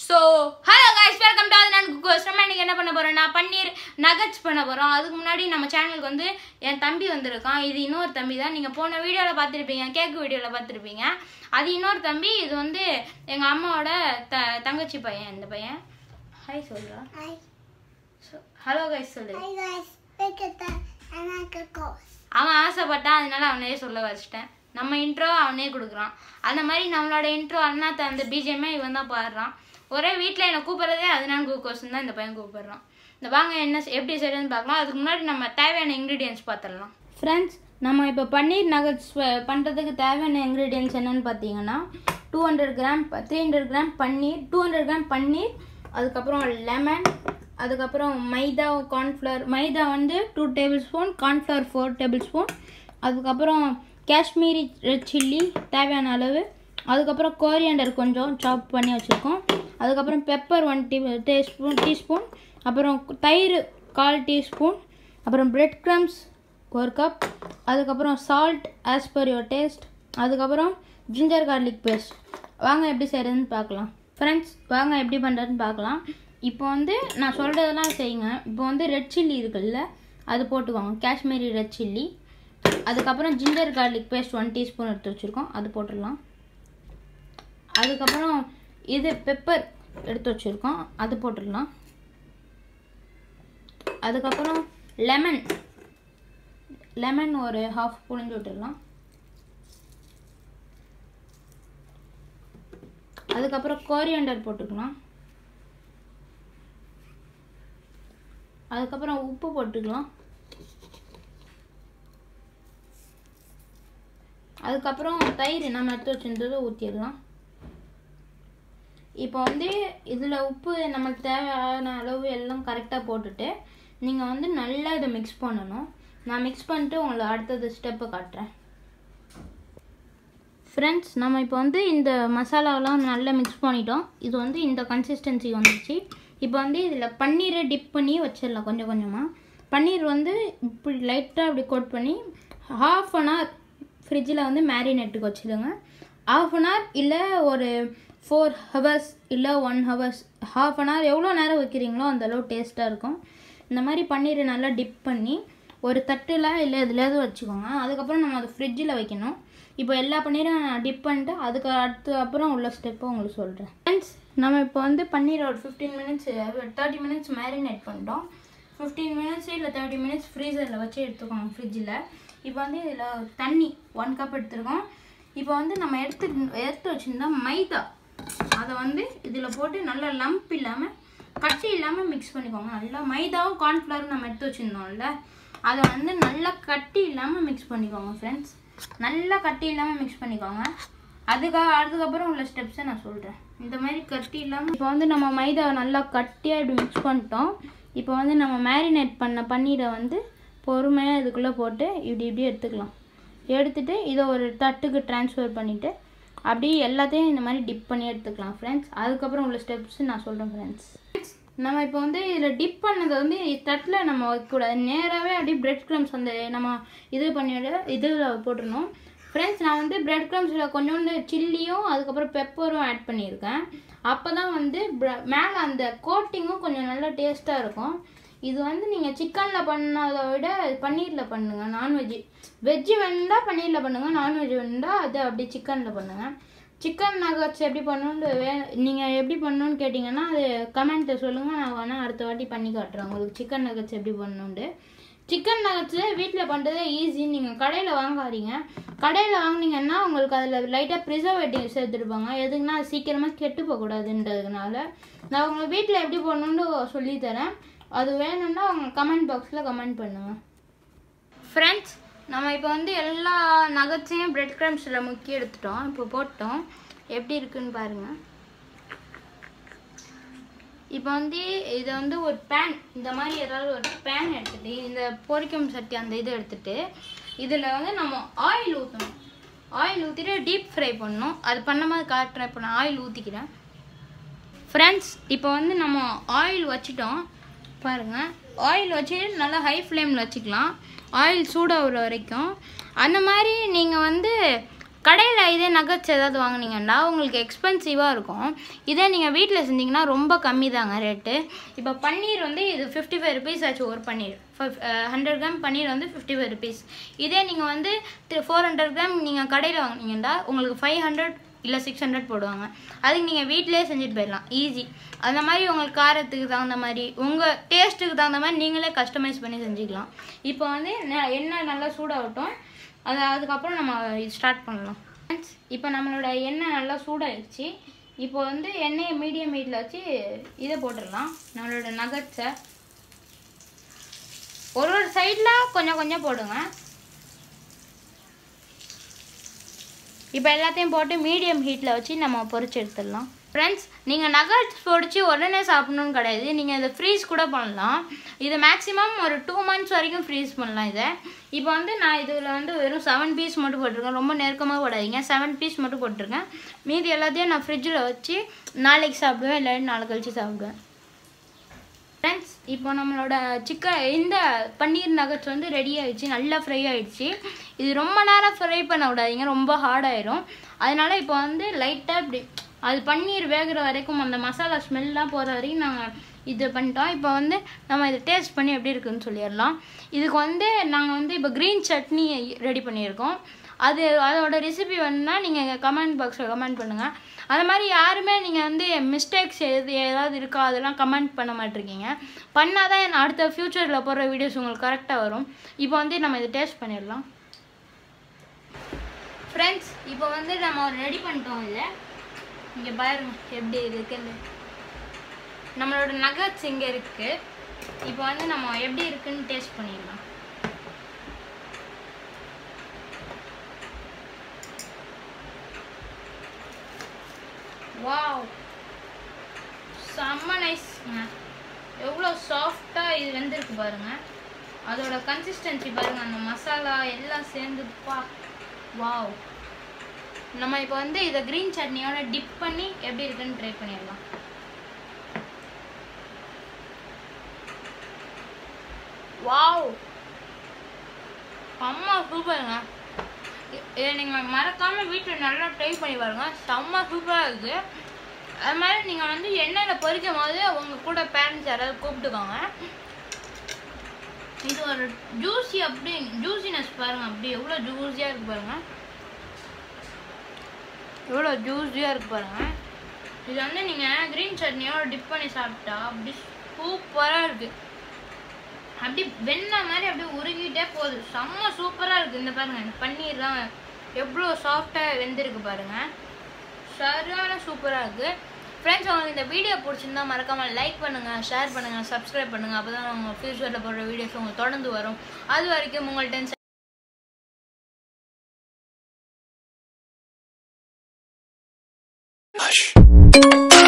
So hello guys welcome to நான் குக்கோஸ் நம்ம இன்னைக்கு என்ன பண்ண போறோம்னா பன்னீர் நகட்ஸ் பண்ண போறோம் அதுக்கு முன்னாடி நம்ம சேனலுக்கு வந்து என் தம்பி வந்திருக்கான் இது இன்னொரு தம்பி தான் நீங்கள் போன வீடியோவில் பார்த்துருப்பீங்க கேக் வீடியோவில் பார்த்துருப்பீங்க அது இன்னொரு தம்பி இது வந்து எங்கள் அம்மாவோட த தங்கச்சி பையன் இந்த பையன் ஹாய் சொல்கிறா Hi, ஹலோ கைஸ் சொல்லு hi guys. Look at that. And I could go. அவன் ஆசைப்பட்டான் அதனால அவனே சொல்ல வச்சிட்டேன் நம்ம இன்ட்ரோ அவனே கொடுக்குறான் அந்த மாதிரி நம்மளோட இன்ட்ரோ அண்ணாத்த அந்த பிஜிஎம்மே இவன் தான் பாடுறான் ஒரே வீட்டில் என்னை கூப்பிட்றதே அதனால குளுக்கோஸ் தான் இந்த பையன் கூப்பிடுறான் இந்த வாங்க என்ன செ- எப்படி செய்யறதுன்னு பார்க்கலாம் அதுக்கு முன்னாடி நம்ம தேவையான இன்க்ரீடியன்ஸ் பார்த்துடலாம் ஃப்ரெண்ட்ஸ் நம்ம இப்போ பன்னீர் நகட்ஸ் பண்ணுறதுக்கு தேவையான இன்க்ரீடியன்ஸ் என்னன்னு பார்த்தீங்கன்னா two hundred gram three hundred gram paneer two hundred gram paneer அதுக்கப்புறம் லெமன் அதுக்கப்புறம் மைதா கார்ன்ஃப்ளவர் மைதா வந்து two tablespoon cornflour four tablespoon அதுக்கப்புறம் காஷ்மீரி ரெட் சில்லி தேவையான அளவு அதுக்கப்புறம் கோரியண்டர் கொஞ்சம் சாப் பண்ணி வச்சுருக்கோம் அதுக்கப்புறம் பெப்பர் ஒன் டீ டீஸ்பூன் டீஸ்பூன் அப்புறம் தயிர் கால் டீஸ்பூன் அப்புறம் பிரெட் க்ரம்ஸ் ஒரு கப் அதுக்கப்புறம் salt as per your taste அதுக்கப்புறம் ஜிஞ்சர் garlic பேஸ்ட் வாங்க எப்படி செய்கிறதுன்னு பார்க்கலாம் ஃப்ரெண்ட்ஸ் வாங்க எப்படி பண்ணுறதுன்னு பார்க்கலாம் இப்போ வந்து நான் சொல்கிறதெல்லாம் செய்யுங்க இப்போ வந்து ரெட் சில்லி இருக்குல்ல அது போட்டுக்கோங்க காஷ்மீரி ரெட் சில்லி அதுக்கப்புறம் ginger garlic paste one teaspoon எடுத்து வச்சுருக்கோம் அது போட்டுடலாம் அதுக்கப்புறம் இது பெப்பர் எடுத்து வச்சுருக்கோம் அது போட்டுடலாம் அதுக்கப்புறம் லெமன் லெமன் ஒரு ஹாஃப் புழிஞ்சு விட்டுடலாம் அதுக்கப்புறம் கோரியண்டர் போட்டுக்கலாம் அதுக்கப்புறம் உப்பு போட்டுக்கலாம் அதுக்கப்புறம் தயிர் நம்ம எடுத்து வச்சிருந்ததை ஊற்றிடலாம் இப்போ வந்து இதில் உப்பு நமக்கு தேவையான அளவு எல்லாம் கரெக்டாக போட்டுட்டு நீங்கள் வந்து நல்லா இதை மிக்ஸ் பண்ணணும் நான் மிக்ஸ் பண்ணிட்டு உங்களை அடுத்தது ஸ்டெப்பை காட்டுறேன் ஃப்ரெண்ட்ஸ் நம்ம இப்போ வந்து இந்த மசாலாவெல்லாம் நல்லா மிக்ஸ் பண்ணிட்டோம் இது வந்து இந்த கன்சிஸ்டன்சி வந்துச்சு இப்போ வந்து இதில் பன்னீரை டிப் பண்ணி வச்சிடலாம் கொஞ்சம் கொஞ்சமாக பன்னீர் வந்து இப்படி லைட்டாக இப்படி கோட் பண்ணி ஹாஃப் அன் ஹவர் ஃப்ரிட்ஜில் வந்து மேரினேட்டுக்கு வச்சுடுங்க ஹாஃப் அன் ஹவர் இல்லை ஒரு ஃபோர் ஹவர்ஸ் இல்லை one hours half an hour எவ்வளோ நேரம் வைக்கிறீங்களோ அந்த அளவு டேஸ்ட்டாக இருக்கும் இந்த மாதிரி பன்னீரை நல்லா டிப் பண்ணி ஒரு தட்டில் இல்லை எதுலையாவது வச்சுக்கோங்க அதுக்கப்புறம் நம்ம அதை ஃப்ரிட்ஜில் வைக்கணும் இப்போ எல்லா பன்னீரும் டிப் பண்ணிட்டு அதுக்கு அடுத்து அப்புறம் உள்ள ஸ்டெப்பை உங்களுக்கு சொல்கிறேன் ஃப்ரெண்ட்ஸ் நம்ம இப்போ வந்து பன்னீர் ஒரு fifteen minutes thirty minutes marinate பண்ணிட்டோம் ஃபிஃப்டீன் மினிட்ஸ் இல்லை தேர்ட்டி மினிட்ஸ் ஃப்ரீசரில் வச்சு எடுத்துக்கோங்க ஃப்ரிட்ஜில் இப்போ வந்து இதில் தண்ணி ஒன் கப் எடுத்துருக்கோம் இப்போ வந்து நம்ம எடுத்து எடுத்து வச்சுருந்தா மைதா அதை வந்து இதில் போட்டு நல்லா லம்ப் இல்லாமல் கட்டி இல்லாமல் மிக்ஸ் பண்ணிக்கோங்க நல்லா மைதாவும் கார்ன்ஃப்ளவரும் நம்ம எடுத்து வச்சுருந்தோம்ல அதை வந்து நல்லா கட்டி இல்லாமல் மிக்ஸ் பண்ணிக்கோங்க ஃப்ரெண்ட்ஸ் நல்லா கட்டி இல்லாமல் மிக்ஸ் பண்ணிக்கோங்க அதுக்காக அதுக்கப்புறம் உள்ள ஸ்டெப்ஸை நான் சொல்கிறேன் இந்த மாதிரி கட்டி இல்லாமல் இப்போ வந்து நம்ம மைதாவை நல்லா கட்டியாக இப்படி மிக்ஸ் பண்ணிட்டோம் இப்போ வந்து நம்ம மேரினேட் பண்ண பன்னீரை வந்து பொறுமையாக இதுக்குள்ளே போட்டு இப்படி இப்படி எடுத்துக்கலாம் எடுத்துட்டு இதை ஒரு தட்டுக்கு ட்ரான்ஸ்ஃபர் பண்ணிவிட்டு அப்படியே எல்லாத்தையும் இந்த மாதிரி டிப் பண்ணி எடுத்துக்கலாம் ஃப்ரெண்ட்ஸ் அதுக்கப்புறம் உள்ள ஸ்டெப்ஸ் நான் சொல்கிறேன் ஃப்ரெண்ட்ஸ் நம்ம இப்போ வந்து இதில் டிப் பண்ணதை வந்து தட்டில் நம்ம வைக்கக்கூடாது நேராகவே அப்படியே பிரெட் க்ரம்ஸ் அந்த நம்ம இது பண்ணிவிட இதில் போட்டுடணும் ஃப்ரெண்ட்ஸ் நான் வந்து பிரெட் க்ரம்ஸில் கொஞ்சோண்டு சில்லியும் அதுக்கப்புறம் பெப்பரும் ஆட் பண்ணியிருக்கேன் அப்போ தான் வந்து மேலே அந்த கோட்டிங்கும் கொஞ்சம் நல்லா டேஸ்ட்டாக இருக்கும் இது வந்து நீங்கள் சிக்கனில் பண்ணதை விட பன்னீரில் பண்ணுங்கள் நான்வெஜ்ஜு வெஜ்ஜு வேணுண்டா பன்னீரில் பண்ணுங்கள் நான்வெஜ் வேணுண்டா அது அப்படி சிக்கனில் பண்ணுங்கள் சிக்கன் நகட்ஸ் எப்படி பண்ணணும்னு வே நீங்கள் எப்படி பண்ணணும்னு கேட்டிங்கன்னா அது கமெண்ட்டை சொல்லுங்கள் நான் வேணால் அடுத்த வாட்டி பண்ணி காட்டுறேன் உங்களுக்கு சிக்கன் நகட்ஸ் எப்படி பண்ணணுன்ட்டு சிக்கன் நகட்ஸு வீட்டில் பண்ணுறதே ஈஸி நீங்கள் கடையில் வாங்காதீங்க கடையில் வாங்குனீங்கன்னா உங்களுக்கு அதில் லைட்டாக ப்ரிசர்வேட்டிவ் சேர்த்துருப்பாங்க எதுக்குன்னா அது சீக்கிரமாக கெட்டு போகக்கூடாதுன்றதுனால நான் உங்களுக்கு வீட்டில் எப்படி பண்ணணுன்னு சொல்லித்தரேன் அது வேணும்னா அவங்க கமெண்ட் பாக்ஸில் கமெண்ட் பண்ணுங்கள் ஃப்ரெண்ட்ஸ் நம்ம இப்போ வந்து எல்லா நகட்ஸையும் பிரெட் க்ரம்ஸில் முக்கி எடுத்துட்டோம் இப்போ போட்டோம் எப்படி இருக்குன்னு பாருங்கள் இப்போ வந்து இதை வந்து ஒரு பேன் இந்த மாதிரி ஏதாவது ஒரு பேன் எடுத்துட்டு இந்த பொரிக்கும் சட்டி அந்த இதை எடுத்துட்டு இதில் வந்து நம்ம ஆயில் ஊற்றணும் ஆயில் ஊற்றிட்டு டீப் ஃப்ரை பண்ணணும் அது பண்ண மாதிரி காட்டுறேன் இப்போ நான் ஆயில் ஊற்றிக்கிறேன் ஃப்ரெண்ட்ஸ் இப்போ வந்து நம்ம ஆயில் வச்சிட்டோம் பாருங்கள் ஆயில் வச்சு நல்லா ஹை ஃப்ளேமில் வச்சுக்கலாம் ஆயில் சூடாகிற வரைக்கும் அந்த மாதிரி நீங்கள் வந்து கடையில் இதே நகட்ஸ் ஏதாவது வாங்குனீங்கன்னா உங்களுக்கு எக்ஸ்பென்சிவாக இருக்கும் இதே நீங்கள் வீட்டில் செஞ்சீங்கன்னா ரொம்ப கம்மி தாங்க ரேட்டு இப்போ பன்னீர் வந்து இது ஃபிஃப்டி ஃபைவ் ருபீஸ் ஆச்சு ஒரு பன்னீர் ஹண்ட்ரட் கிராம் பன்னீர் வந்து ஃபிஃப்டி ஃபைவ் ருபீஸ் இதே நீங்கள் வந்து ஃபோர் ஹண்ட்ரட் கிராம் நீங்கள் கடையில் வாங்குனீங்கன்னா உங்களுக்கு ஃபைவ் ஹண்ட்ரட் இல்லை சிக்ஸ் ஹண்ட்ரட் போடுவாங்க அதுக்கு நீங்கள் வீட்டிலே செஞ்சுட்டு போயிடலாம் ஈஸி அந்த மாதிரி உங்களுக்கு காரத்துக்கு தகுந்த மாதிரி உங்கள் டேஸ்ட்டுக்கு தகுந்த மாதிரி நீங்களே கஸ்டமைஸ் பண்ணி செஞ்சுக்கலாம் இப்போ வந்து நெ- எண்ணெய் நல்லா சூடாகட்டும் அது அதுக்கப்புறம் நம்ம ஸ்டார்ட் பண்ணலாம் Friends, இப்போ நம்மளோட எண்ணெய் நல்லா சூடாயிடுச்சு இப்போ வந்து எண்ணெயை மீடியம் ஹீட்டில் வச்சு இதை போட்டுடலாம் நம்மளோட நகட்ஸை ஒரு ஒரு சைடில் கொஞ்சம் கொஞ்சம் போடுங்க இப்போ எல்லாத்தையும் போட்டு மீடியம் ஹீட்டில் வச்சு நம்ம பொரிச்சு எடுத்துடலாம் ஃப்ரெண்ட்ஸ் நீங்கள் நகட்ஸ் பொடிச்சு உடனே சாப்பிடணும்னு கிடையாது நீங்கள் இதை ஃப்ரீஸ் கூட பண்ணலாம் இது மேக்ஸிமம் ஒரு டூ மந்த்ஸ் வரைக்கும் ஃப்ரீஸ் பண்ணலாம் இதை இப்போ வந்து நான் இதில் வந்து வெறும் செவன் பீஸ் மட்டும் போட்டிருக்கேன் ரொம்ப நெருக்கமாக போடாதீங்க செவன் பீஸ் மட்டும் போட்டிருக்கேன் மீதி எல்லாத்தையும் நான் ஃப்ரிட்ஜில் வச்சு நாளைக்கு சாப்பிடுவேன் இல்லாட்டி நாளை கழிச்சு சாப்பிடுவேன் ஃப்ரெண்ட்ஸ் இப்போ நம்மளோட சிக்கன் இந்த பன்னீர் நகட்ஸ் வந்து ரெடி ஆயிடுச்சு நல்லா ஃப்ரை ஆயிடுச்சு இது ரொம்ப நேரம் ஃப்ரை பண்ண விடாதீங்க ரொம்ப ஹார்ட் ஆயிரும் அதனால இப்போ வந்து லைட்டாக இப்படி அது பன்னீர் வேகிற வரைக்கும் அந்த மசாலா ஸ்மெல்லாம் போகிற வரைக்கும் நாங்கள் இது பண்ணிட்டோம் இப்போ வந்து நம்ம இதை டேஸ்ட் பண்ணி எப்படி இருக்குன்னு சொல்லிடலாம் இதுக்கு வந்து நாங்கள் வந்து இப்போ க்ரீன் சட்னி ரெடி பண்ணியிருக்கோம் அது அதோட ரெசிபி வேணும்னா நீங்கள் கமெண்ட் பாக்ஸில் கமெண்ட் பண்ணுங்கள் அது மாதிரி யாருமே நீங்கள் வந்து மிஸ்டேக்ஸ் எது ஏதாவது இருக்கா அதெல்லாம் கமெண்ட் பண்ண மாட்டிருக்கீங்க பண்ணால் தான் என் அடுத்த ஃப்யூச்சரில் போடுற வீடியோஸ் உங்களுக்கு கரெக்டாக வரும் இப்போ வந்து நம்ம இதை டேஸ்ட் பண்ணிடலாம் ஃப்ரெண்ட்ஸ் இப்போ வந்து நம்ம ரெடி பண்ணிட்டோம் இதை இங்கே பாருங்க எப்படி இருக்குன்னு நம்மளோட நகட்ஸ் இங்கே இருக்குது இப்போ வந்து நம்ம எப்படி இருக்குன்னு டேஸ்ட் பண்ணிடலாம் வாவ் செம்ம நைஸ்ங்க எவ்வளோ சாஃப்டாக இது வெந்திருக்கு பாருங்க அதோட கன்சிஸ்டன்சி பாருங்க அந்த மசாலா எல்லாம் சேர்ந்துப்பா வாவ் நம்ம இப்போ வந்து இதை க்ரீன் சட்னியோட டிப் பண்ணி எப்படி இருக்குன்னு ட்ரை பண்ணிடலாம் வாவ் அம்மா சூப்பருங்க இ- இதை நீங்கள் மறக்காமல் வீட்டில் நல்லா ட்ரை பண்ணி பாருங்க செம்ம சூப்பராக இருக்குது அது மாதிரி நீங்கள் வந்து எண்ணெயில் பொரிக்கும் போது உங்கள் கூட பேரண்ட்ஸ் யாராவது கூப்பிட்டுக்கோங்க இது ஒரு ஜூஸி அப்படி ஜூசினஸ் பாருங்க அப்படி எவ்வளோ ஜூஸியாக இருக்கு பாருங்க எவ்வளோ ஜூஸியாக இருக்கு பாருங்க இது வந்து நீங்கள் க்ரீன் சட்னியோட டிப் பண்ணி சாப்பிட்டா அப்படி சூப்பராக இருக்குது அப்படி வெண்ணெய் மாதிரி அப்படியே உருகிட்டே போகுது செம்ம சூப்பராக இருக்குது இந்த பாருங்க இந்த பன்னீர்லாம் எவ்வளோ சாஃப்டாக வெந்திருக்கு பாருங்க சரியான சூப்பராக இருக்குது ஃப்ரெண்ட்ஸ் உங்களுக்கு இந்த வீடியோ பிடிச்சிருந்தா மறக்காமல் லைக் பண்ணுங்கள் ஷேர் பண்ணுங்கள் சப்ஸ்கிரைப் பண்ணுங்கள் அப்போ தான் உங்கள் ஃபியூச்சரில் போடுற வீடியோஸ் உங்களுக்கு தொடர்ந்து வரும் அது வரைக்கும் உங்கள்கிட்ட Hush.